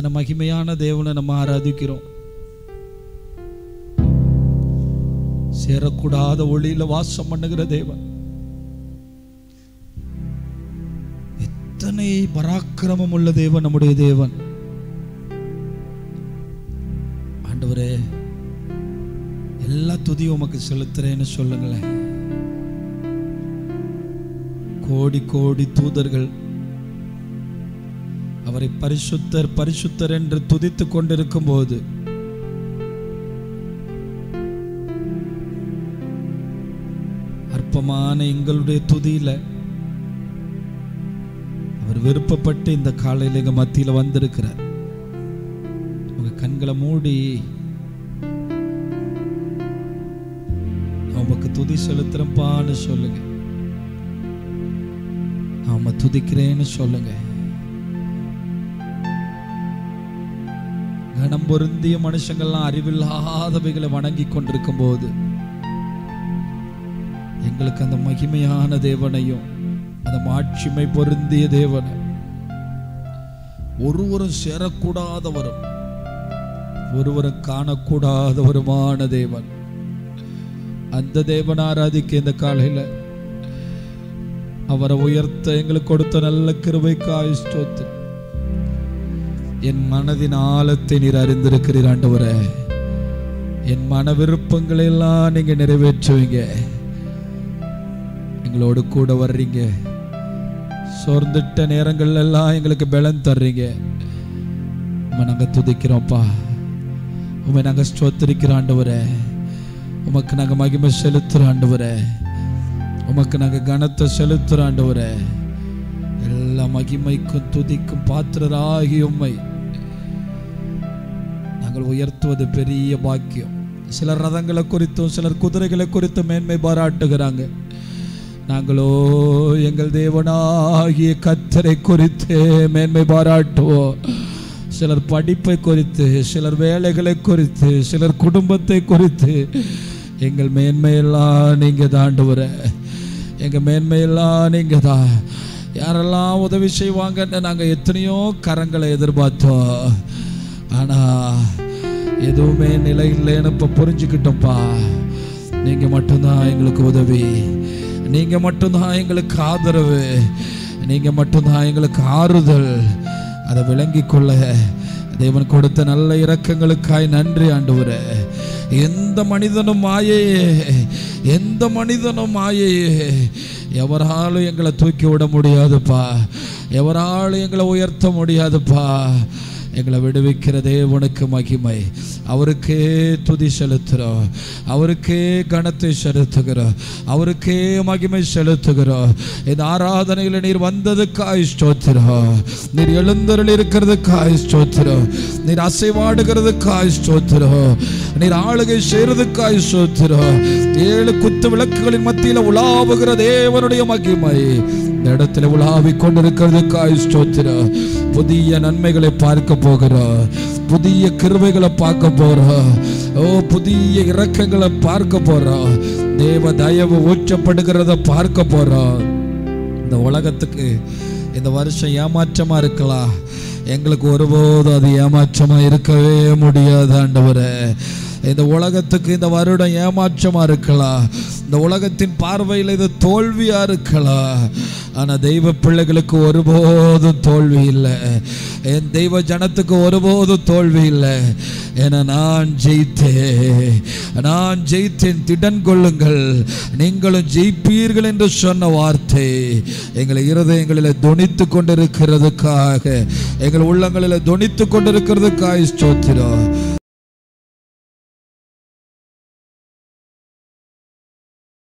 எத்தனை மகிமையான தேவனை நம்ம ஆராதிக்கிறோம் சேரக்கூடாத ஒளியில வாசம் பண்ணுகிற தேவன் எத்தனை பராக்கிரமம் உள்ள தேவன் நம்முடைய தேவன் ஆண்டவரே எல்லா துதியும் உமக்கு செலுத்துறேன்னு சொல்லுங்களேன் கோடி கோடி தூதர்கள் அவரை பரிசுத்தர் பரிசுத்தர் என்று துதித்துக் கொண்டிருக்கும் போது அற்பமான எங்களுடைய துதியில அவர் விருப்பப்பட்டு இந்த காலையில எங்க மத்தியில வந்திருக்கிறார் உங்க கண்களை மூடி நான் உமக்கு துதி செலுத்துறப்பான்னு சொல்லுங்க நாம துதிக்கிறேன்னு சொல்லுங்க கணம் பொருந்திய மனுஷங்கள்லாம் அறிவில்லாதவைகளை வணங்கி கொண்டிருக்கும் போது எங்களுக்கு அந்த மகிமையான தேவனையும் அந்த மாட்சிமை பொருந்திய தேவனை ஒருவரும் சேரக்கூடாதவரும் ஒருவரும் காணக்கூடாதவருமான தேவன் அந்த தேவன் ஆராதிக்க இந்த காலையில அவரை உயர்த்த எங்களுக்கு கொடுத்த நல்ல கிருபைக்காய் ஸ்தோத்திரம் என் மனதின் ஆழத்தை நீர் அறிந்திருக்கிறீர் ஆண்டவரே என் மன விருப்பங்களை எல்லாம் நீங்க நிறைவேற்றுவீங்க எங்களோடு கூட வர்றீங்க சோர்ந்துட்ட நேரங்கள் எல்லாம் எங்களுக்கு பலன் தர்றீங்க உமை நாங்க துதிக்கிறோம்ப்பா உமை நாங்க ஸ்தோத்திரிக்கிறோம் ஆண்டவரே உமக்கு நாங்க மகிமை செலுத்துறோம் ஆண்டவரே உமக்கு நாங்க கனத்தை செலுத்துறோம் ஆண்டவரே எல்லா மகிமைக்கும் துதிக்கும் பாத்திரராகி உம்மை நாங்கள் உயர்த்துவது பெரிய பாக்கியம் சிலர் ரதங்களை குறித்தும் சிலர் குதிரைகளை குறித்தும் மேன்மை பாராட்டுகிறாங்க நாங்களோ எங்கள் தேவனாகிய கத்தரை குறித்து மேன்மை பாராட்டுவோம் சிலர் படிப்பை குறித்து சிலர் வேலைகளை குறித்து சிலர் குடும்பத்தை குறித்து எங்கள் மேன்மையெல்லாம் நீங்க தாண்டுவர எங்க மேன்மையெல்லாம் நீங்க தான் யாரெல்லாம் உதவி செய்வாங்கன்னு நாங்க எத்தனையோ கரங்களை எதிர்பார்த்தோம் ஆனா எதுவுமே நிலை இல்லைன்னு இப்ப புரிஞ்சுக்கிட்டோம்ப்பா நீங்க மட்டும்தான் எங்களுக்கு உதவி நீங்க மட்டும்தான் எங்களுக்கு ஆதரவு நீங்க மட்டும்தான் எங்களுக்கு ஆறுதல் அதை விளங்கி கொள்ள தேவன் கொடுத்த நல்ல இரக்கங்களுக்காய் நன்றி ஆண்டவரே எந்த மனிதனும் மாயையே எந்த மனிதனும் மாயையே எவராலும் எங்களை தூக்கி விட முடியாதுப்பா எவராலும் எங்களை உயர்த்த முடியாதுப்பா எங்களை விடுவிக்கிற தேவனுக்கு மகிமை அவருக்கே துதி செலுத்துகிறோம் அவருக்கே கணத்தை செலுத்துகிறோம் அவருக்கே மகிமை செலுத்துகிறோம் இந்த ஆராதனையில் நீர் வந்ததுக்காய் ஸ்தோத்திரம் நீர் எழுந்தருள் இருக்கிறதுக்காய் ஸ்தோத்திரம் நீர் அசைவாடுகிறதுக்காய் ஸ்தோத்திரம் நீர் ஆளுகை செய்யறதுக்காய் ஸ்தோத்திரம் ஏழு குத்து விளக்குகளின் மத்தியில் உலாவுகிற தேவனுடைய மகிமை இந்த இடத்துல உலாவிக் கொண்டிருக்கிறதுக்காய் ஸ்தோத்திரம் புதிய நன்மைகளை பார்க்க போகிறோம் புதிய கிருபைகளை பார்க்க போறோம் ஓ புதிய இரக்கங்களை பார்க்க போறோம் தேவ தயவு ஊற்றப்படுகிறத பார்க்க போறோம் இந்த உலகத்துக்கு இந்த வருஷம் ஏமாற்றமா இருக்கலாம் எங்களுக்கு ஒருபோதும் அது ஏமாற்றமா இருக்கவே முடியாது ஆண்டவரே இந்த உலகத்துக்கு இந்த வருடம் ஏமாற்றமா இருக்கலாம் இந்த உலகத்தின் பார்வையில் இது தோல்வியா இருக்கலாம் ஆனா தெய்வ பிள்ளைகளுக்கு ஒருபோதும் தோல்வி இல்லை என் தெய்வ ஜனத்துக்கு ஒருபோதும் தோல்வி இல்லை என நான் ஜெயித்தேன் நான் ஜெயித்தேன் திடன் கொள்ளுங்கள் நீங்களும் ஜெயிப்பீர்கள் என்று சொன்ன வார்த்தை எங்களை இருதயங்களில் துணித்து கொண்டிருக்கிறதுக்காக எங்கள் உள்ளங்களில் துணித்து கொண்டிருக்கிறதுக்காக ஸ்தோத்திரம்